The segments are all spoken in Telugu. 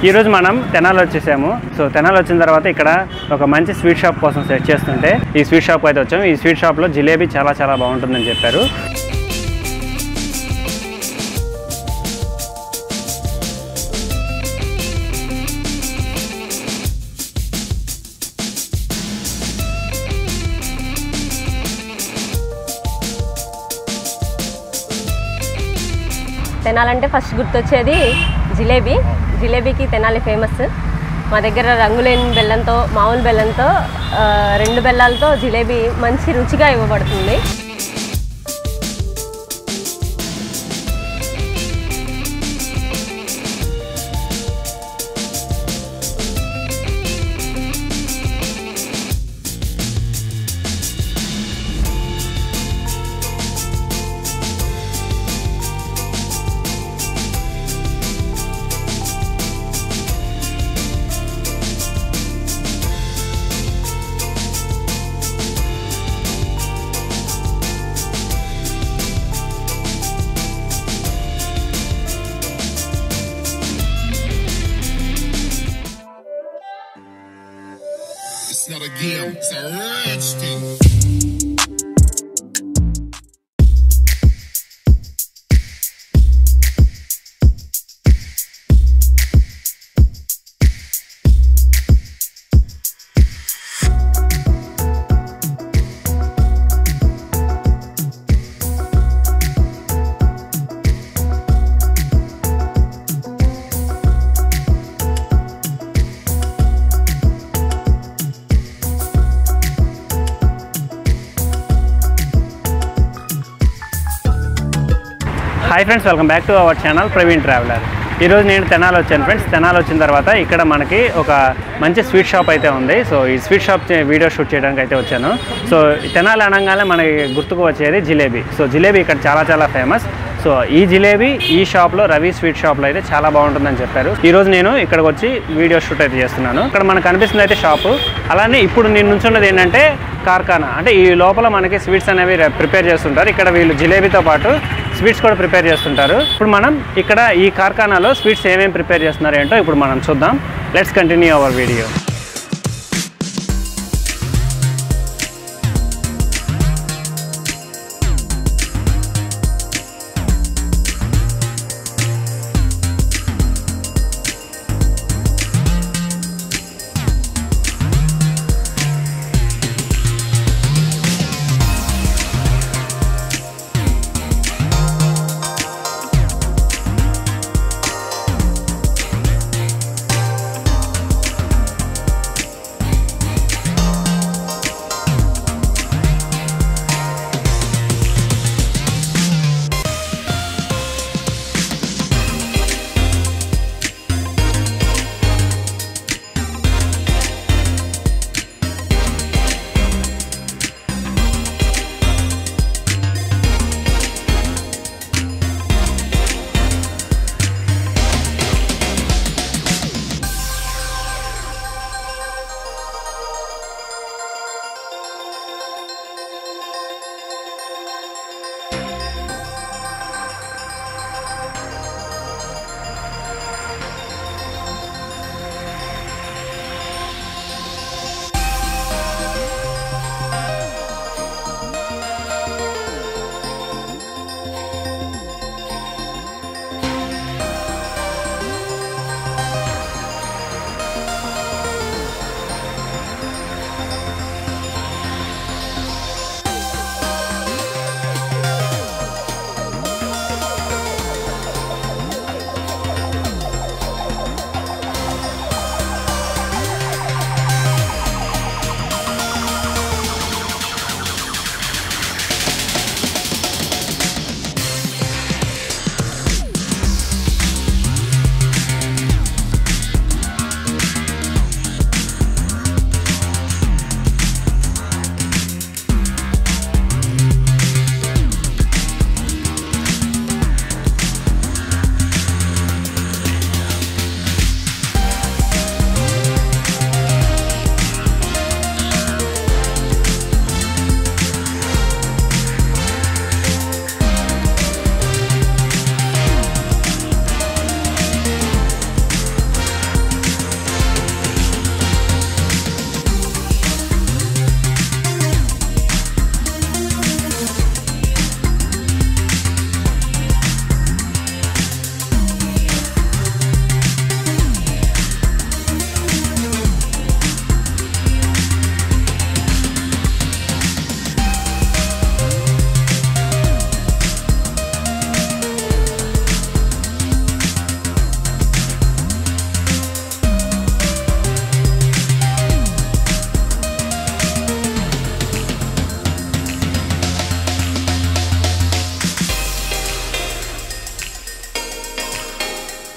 ఈరోజు మనం తెనాలి వచ్చేసాము సో తెనాలి వచ్చిన తర్వాత ఇక్కడ ఒక మంచి స్వీట్ షాప్ కోసం సెట్ చేస్తుంటే ఈ స్వీట్ షాప్ అయితే వచ్చాము ఈ స్వీట్ షాప్లో జిలేబీ చాలా చాలా బాగుంటుందని చెప్పారు తెనాలంటే ఫస్ట్ గుర్తొచ్చేది జిలేబీ జిలేబీకి తెనాలి ఫేమస్ మా దగ్గర రంగులేని బెల్లంతో మామూలు బెల్లంతో ఆ, రెండు బెల్లాలతో జిలేబీ మంచి రుచిగా ఇవ్వబడుతుంది It's not a game, it's a rich thing. Hi friends welcome back to our channel Praveen traveller ఈరోజు నేను తెనాలి వచ్చాను ఫ్రెండ్స్ తెనాలి వచ్చిన తర్వాత ఇక్కడ మనకి ఒక మంచి స్వీట్ షాప్ అయితే ఉంది సో ఈ స్వీట్ షాప్ చే- వీడియో షూట్ చేయడానికి అయితే వచ్చాను సో ఈ తెనాలి అనగానే మనకి గుర్తుకు వచ్చేది జిలేబీ సో జిలేబీ ఇక్కడ చాలా చాలా ఫేమస్ సో ఈ జిలేబీ ఈ షాప్లో రవి స్వీట్ షాప్లో అయితే చాలా బాగుంటుందని చెప్పారు ఈ రోజు నేను ఇక్కడికి వచ్చి వీడియో షూట్ అయితే చేస్తున్నాను ఇక్కడ మనకు కనిపిస్తుంది అయితే షాపు అలానే ఇప్పుడు నేను నుంచున్నది ఏంటంటే కార్ఖానా అంటే ఈ లోపల మనకి స్వీట్స్ అనేవి ప్రిపేర్ చేస్తుంటారు ఇక్కడ వీళ్ళు జిలేబీతో పాటు స్వీట్స్ కూడా ప్రిపేర్ చేస్తుంటారు ఇప్పుడు మనం ఇక్కడ ఈ కార్ఖానాలో స్వీట్స్ ఏమేమి ప్రిపేర్ చేస్తున్నారు ఏంటో ఇప్పుడు మనం చూద్దాం లెట్స్ కంటిన్యూ అవర్ వీడియో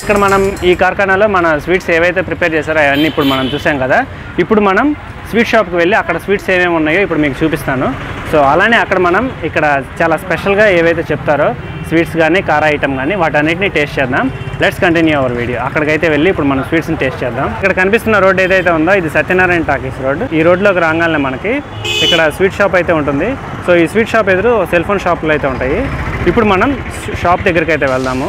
ఇక్కడ మనం ఈ కార్ఖానాలో మన స్వీట్స్ ఏవైతే ప్రిపేర్ చేశారో అవన్నీ ఇప్పుడు మనం చూసాం కదా ఇప్పుడు మనం స్వీట్ షాప్కి వెళ్ళి అక్కడ స్వీట్స్ ఏమేమి ఉన్నాయో ఇప్పుడు మీకు చూపిస్తాను సో అలానే అక్కడ మనం ఇక్కడ చాలా స్పెషల్గా ఏవైతే చెప్తారో స్వీట్స్ కానీ కారా ఐటమ్ కానీ వాటన్నిటిని టేస్ట్ చేద్దాం లెట్స్ కంటిన్యూ అవర్ వీడియో అక్కడికైతే వెళ్ళి ఇప్పుడు మనం స్వీట్స్ని టేస్ట్ చేద్దాం ఇక్కడ కనిపిస్తున్న రోడ్ ఏదైతే ఉందో ఇది సత్యనారాయణ టాకీస్ రోడ్ ఈ రోడ్లోకి రాగానే మనకి ఇక్కడ స్వీట్ షాప్ అయితే ఉంటుంది సో ఈ స్వీట్ షాప్ ఎదురు సెల్ ఫోన్ షాపులు అయితే ఉంటాయి ఇప్పుడు మనం షాప్ దగ్గరికి అయితే వెళ్దాము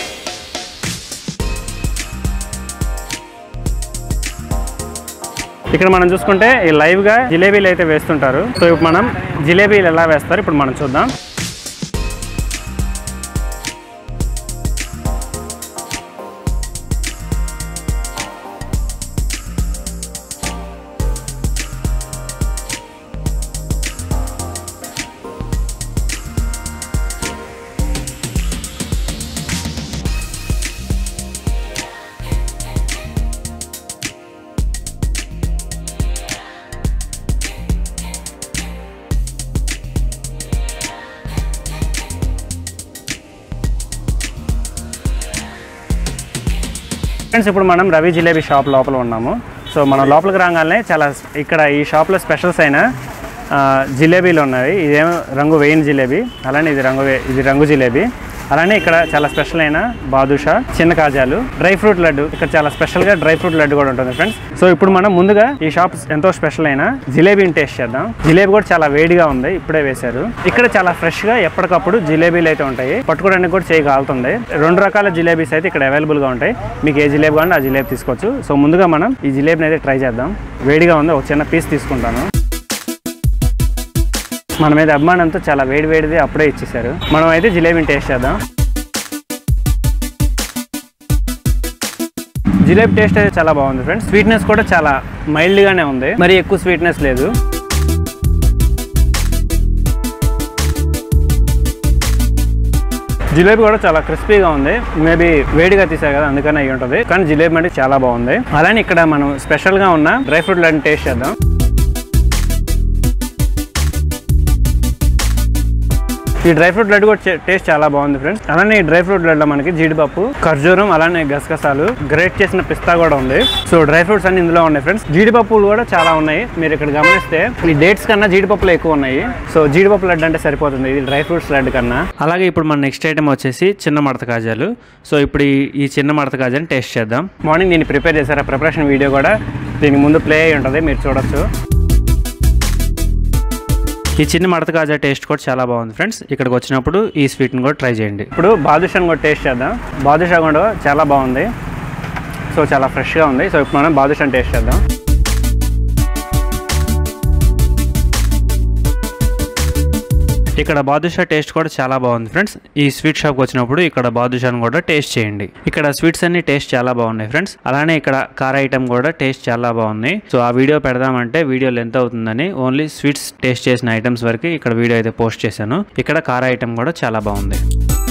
ఇక్కడ మనం చూసుకుంటే ఈ లైవ్గా జిలేబీలు అయితే వేస్తుంటారు సో ఇప్పుడు మనం జిలేబీలు ఎలా వేస్తారు ఇప్పుడు మనం చూద్దాం ఫ్రెండ్స్ ఇప్పుడు మనం రవి జిలేబీ షాప్ లోపల ఉన్నాము సో మనం లోపలికి రాగానే చాలా ఇక్కడ ఈ షాప్లో స్పెషల్స్ అయిన ఆ, జిలేబీలు ఉన్నాయి ఇదేమో రంగు వేయిన జిలేబీ అలానే ఇది రంగు వే- ఇది రంగు జిలేబీ అలానే ఇక్కడ చాలా స్పెషల్ అయిన బాదుషా చిన్న కాజాలు డ్రై ఫ్రూట్ లడ్డు ఇక్కడ చాలా స్పెషల్గా డ్రై ఫ్రూట్ లడ్డు కూడా ఉంటుంది ఫ్రెండ్స్ సో ఇప్పుడు మనం ముందుగా ఈ షాప్ ఎంతో స్పెషల్ అయిన జిలేబీని టేస్ట్ చేద్దాం జిలేబీ కూడా చాలా వేడిగా ఉంది ఇప్పుడే వేశారు ఇక్కడ చాలా ఫ్రెష్గా ఎప్పటికప్పుడు జిలేబీలు అయితే ఉంటాయి పట్టుకోవడానికి కూడా చేయి కాలుతుంది రెండు రకాల జిలేబీస్ అయితే ఇక్కడ అవైలబుల్గా ఉంటాయి మీకు ఏ జిలేబీ కావాలంటే ఆ జిలేబీ తీసుకోవచ్చు సో ముందుగా మనం ఈ జిలేబీని అయితే ట్రై చేద్దాం వేడిగా ఉంది ఒక చిన్న పీస్ తీసుకుంటాను మన మీద అభిమానంతో చాలా వేడి వేడిది అప్పుడే ఇచ్చేసారు మనం అయితే జిలేబీని టేస్ట్ చేద్దాం జిలేబీ టేస్ట్ అయితే చాలా బాగుంది ఫ్రెండ్స్ స్వీట్నెస్ కూడా చాలా మైల్డ్గానే ఉంది మరి ఎక్కువ స్వీట్నెస్ లేదు జిలేబీ కూడా చాలా క్రిస్పీగా ఉంది మేబీ వేడిగా తీసారు కదా అందుకని అయి ఉంటుంది కానీ జిలేబీ అంటే చాలా బాగుంది అలానే ఇక్కడ మనం స్పెషల్గా ఉన్న డ్రై ఫ్రూట్ లడ్డు టేస్ట్ చేద్దాం ఈ డ్రై ఫ్రూట్ లడ్డు కూడా టేస్ట్ చాలా బాగుంది ఫ్రెండ్స్ అలానే ఈ డ్రై ఫ్రూట్ లడ్డు మనకి జీడిపప్పు ఖర్జూరం అలానే గసగసాలు గ్రేట్ చేసిన పిస్తా కూడా ఉంది సో డ్రై ఫ్రూట్స్ అన్ని ఇందులో ఉన్నాయి ఫ్రెండ్స్ జీడిపప్పులు కూడా చాలా ఉన్నాయి మీరు ఇక్కడ గమనిస్తే ఈ డేట్స్ కన్నా జీడిపప్పులు ఎక్కువ ఉన్నాయి సో జీడిపప్పు లడ్డు అంటే సరిపోతుంది ఇది డ్రై ఫ్రూట్స్ లడ్డు కన్నా అలాగే ఇప్పుడు మన నెక్స్ట్ ఐటమ్ వచ్చేసి చిన్న మడత కాజాలు సో ఇప్పుడు ఈ ఈ చిన్న మడత కాజాని టేస్ట్ చేద్దాం మార్నింగ్ దీన్ని ప్రిపేర్ చేశారు ఆ ప్రిపరేషన్ వీడియో కూడా దీనికి ముందు ప్లే అయి ఉంటుంది మీరు చూడొచ్చు ఈ చిన్న మడత కాజా టేస్ట్ కూడా చాలా బాగుంది ఫ్రెండ్స్ ఇక్కడికి వచ్చినప్పుడు ఈ స్వీట్ని కూడా ట్రై చేయండి ఇప్పుడు బాదుషాని కూడా టేస్ట్ చేద్దాం బాదుషా కూడా చాలా బాగుంది సో చాలా ఫ్రెష్గా ఉంది సో ఇప్పుడు మనం బాదుషాని టేస్ట్ చేద్దాం ఇక్కడ బాదుషా టేస్ట్ కూడా చాలా బాగుంది ఫ్రెండ్స్ ఈ స్వీట్ షాప్కి వచ్చినప్పుడు ఇక్కడ బాదుషాను కూడా టేస్ట్ చేయండి ఇక్కడ స్వీట్స్ అన్ని టేస్ట్ చాలా బాగున్నాయి ఫ్రెండ్స్ అలానే ఇక్కడ కార్ ఐటమ్ కూడా టేస్ట్ చాలా బాగుంది సో ఆ వీడియో పెడదామంటే వీడియో లెంత్ అవుతుందని ఓన్లీ స్వీట్స్ టేస్ట్ చేసిన ఐటమ్స్ వరకు ఇక్కడ వీడియో అయితే పోస్ట్ చేశాను ఇక్కడ కార్ ఐటమ్ కూడా చాలా బాగుంది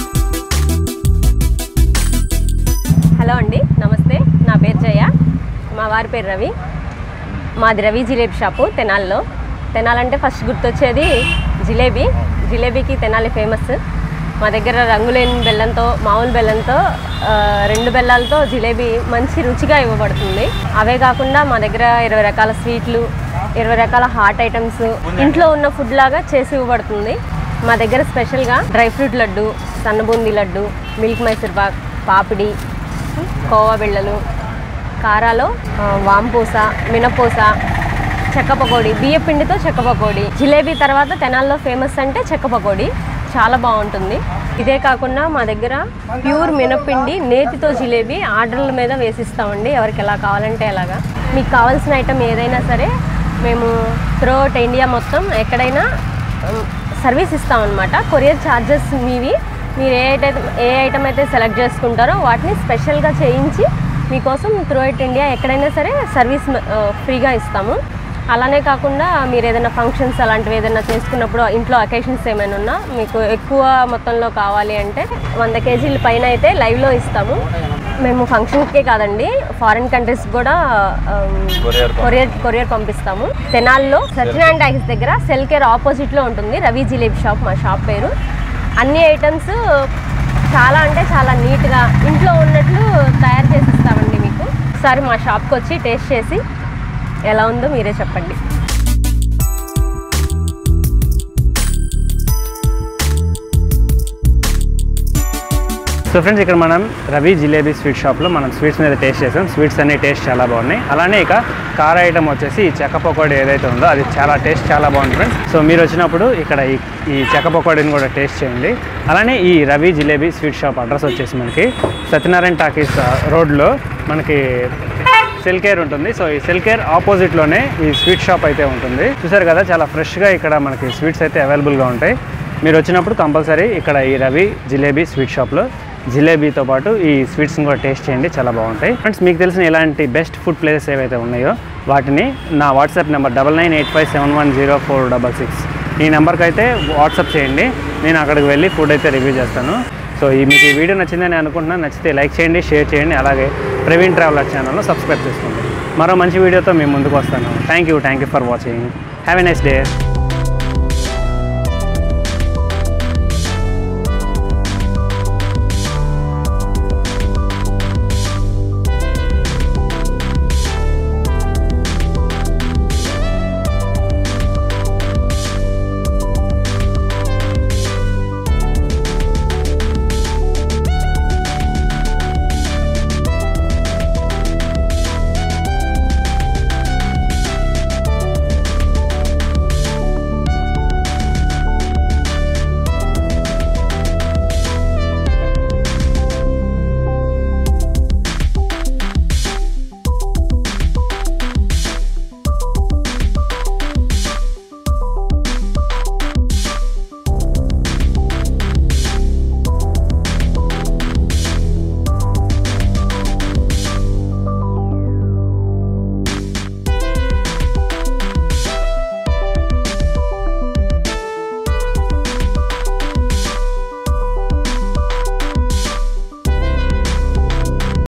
హలో అండి నమస్తే నా పేరు జయ మా వారి పేరు రవి మాది రవి జిలేబీ షాపు తెనాల్లో తెనాలంటే ఫస్ట్ గుర్తొచ్చేది జిలేబీ జిలేబీకి తెనాలి ఫేమస్ మా దగ్గర రంగులేని బెల్లంతో మామూలు బెల్లంతో ఆ, రెండు బెల్లాలతో జిలేబీ మంచి రుచిగా ఇవ్వబడుతుంది అవే కాకుండా మా దగ్గర ఇరవై రకాల స్వీట్లు ఇరవై రకాల హాట్ ఐటమ్స్ ఇంట్లో ఉన్న ఫుడ్ లాగా చేసి ఇవ్వబడుతుంది మా దగ్గర స్పెషల్గా డ్రై ఫ్రూట్ లడ్డు సన్నబూందీ లడ్డు మిల్క్ మైసూర్ పాక్ పాపిడి కోవా బిళ్ళలు కారాలో ఆ, వాంపూస మినపూస చెక్క పకోడీ బియ్య పిండితో చెక్క పకోడీ జిలేబీ తర్వాత తెనాల్లో ఫేమస్ అంటే చెక్క పకోడీ చాలా బాగుంటుంది ఇదే కాకుండా మా దగ్గర ప్యూర్ మినపిండి నేతితో జిలేబీ ఆర్డర్ల మీద వేసిస్తామండి ఎవరికి ఎలా కావాలంటే అలాగా మీకు కావాల్సిన ఐటమ్ ఏదైనా సరే మేము త్రూఅవుట్ ఇండియా మొత్తం ఎక్కడైనా ఉమ్, సర్వీస్ ఇస్తామన్నమాట కొరియర్ ఛార్జెస్ మీవి మీరు ఏ ఐటమ్ ఏ ఐటమ్ అయితే సెలెక్ట్ చేసుకుంటారో వాటిని స్పెషల్గా చేయించి మీకోసం త్రూఅవుట్ ఇండియా ఎక్కడైనా సరే సర్వీస్ ఆ, ఫ్రీగా ఇస్తాము అలానే కాకుండా మీరు ఏదైనా ఫంక్షన్స్ అలాంటివి ఏదైనా చేసుకున్నప్పుడు ఇంట్లో అకేషన్స్ ఏమైనా ఉన్నా మీకు ఎక్కువ మొత్తంలో కావాలి అంటే వంద కేజీల పైన అయితే లైవ్లో ఇస్తాము మేము ఫంక్షన్కే కాదండి ఫారిన్ కంట్రీస్ కూడా కొరియర్ కొరియర్ పంపిస్తాము తెనాల్లో సత్యనారాయణ ట్యాక్స్ దగ్గర సెల్ కేర్ ఆపోజిట్లో ఉంటుంది రవి జిలేబీ షాప్ మా షాప్ పేరు అన్ని ఐటమ్స్ చాలా అంటే చాలా నీట్గా ఇంట్లో ఉన్నట్లు తయారు చేసి ఇస్తామండి మీకు ఒకసారి మా షాప్కి వచ్చి టేస్ట్ చేసి ఎలా ఉందో మీరే చెప్పండి సో ఫ్రెండ్స్ ఇక్కడ మనం రవి జిలేబీ స్వీట్ షాప్లో మనం స్వీట్స్ మీద టేస్ట్ చేసాం స్వీట్స్ అన్ని టేస్ట్ చాలా బాగున్నాయి అలానే ఇక కార ఐటమ్ వచ్చేసి ఈ చెక్క పకోడీ ఏదైతే ఉందో అది చాలా టేస్ట్ చాలా బాగుంది ఫ్రెండ్స్ సో మీరు వచ్చినప్పుడు ఇక్కడ ఈ ఈ చెక్క పకోడీని కూడా టేస్ట్ చేయండి అలానే ఈ Ravi jalebi sweet shop address వచ్చేసి మనకి సత్యనారాయణ టాకీస్ ఆ, రోడ్లో మనకి సెల్ కేర్ ఉంటుంది సో ఈ సెల్ కేర్ ఆపోజిట్లోనే ఈ స్వీట్ షాప్ అయితే ఉంటుంది చూసారు కదా చాలా ఫ్రెష్గా ఇక్కడ మనకి స్వీట్స్ అయితే అవైలబుల్గా ఉంటాయి మీరు వచ్చినప్పుడు కంపల్సరీ ఇక్కడ ఈ రవి జిలేబీ స్వీట్ షాప్లో జిలేబీతో పాటు ఈ స్వీట్స్ని కూడా టేస్ట్ చేయండి చాలా బాగుంటాయి ఫ్రెండ్స్ మీకు తెలిసిన ఇలాంటి బెస్ట్ ఫుడ్ ప్లేసెస్ ఏవైతే ఉన్నాయో వాటిని నా WhatsApp number double nine eight five seven one zero four double six ఈ నెంబర్కి అయితే వాట్సాప్ చేయండి నేను అక్కడికి వెళ్ళి ఫుడ్ అయితే రివ్యూ చేస్తాను సో ఈ మీకు ఈ వీడియో నచ్చిందని అనుకుంటున్నాను నచ్చితే లైక్ చేయండి షేర్ చేయండి అలాగే ప్రవీణ్ ట్రావెలర్ ఛానల్ను సబ్స్క్రైబ్ చేసుకోండి మరో మంచి వీడియోతో మేము ముందుకు వస్తాను thank you thank you for watching have a nice day